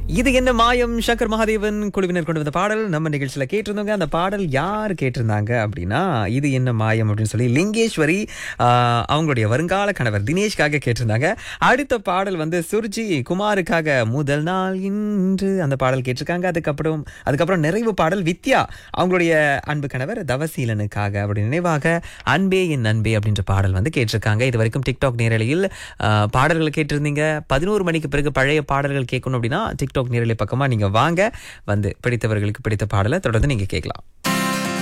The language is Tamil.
இது என்ன மாயம் சங்கர் மகாதேவன் குழுவினர் கொண்டு வந்த பாடல் நம்ம நிகழ்ச்சியில கேட்டிருந்தோங்க அந்த பாடல் யார் கேட்டிருந்தாங்க அப்படின்னா இது என்ன மாயம் அப்படின்னு சொல்லி லிங்கேஸ்வரி ஆஹ், அவங்களுடைய வருங்கால கணவர் தினேஷ்காக கேட்டிருந்தாங்க அடுத்த பாடல் வந்து சுர்ஜி குமாருக்காக முதல் நாள் இன்று அந்த பாடல் கேட்டிருக்காங்க அதுக்கப்புறம் அதுக்கப்புறம் நிறைவு பாடல் வித்யா அவங்களுடைய அன்பு கணவர் தவசீலனுக்காக அப்படி நினைவாக அன்பே என் அன்பே அப்படின்ற பாடல் வந்து கேட்டிருக்காங்க இது வரைக்கும் டிக்டாக் நேரலையில் ஆஹ், பாடல்கள் கேட்டிருந்தீங்க பதினோரு மணிக்கு பிறகு பழைய பாடல்கள் கேட்கணும் அப்படின்னா டிக்டாக் நேரலை பக்கமா நீங்க வாங்க வந்து பிடித்தவர்களுக்கு பிடித்த பாடலை தொடர்ந்து நீங்க கேட்கலாம்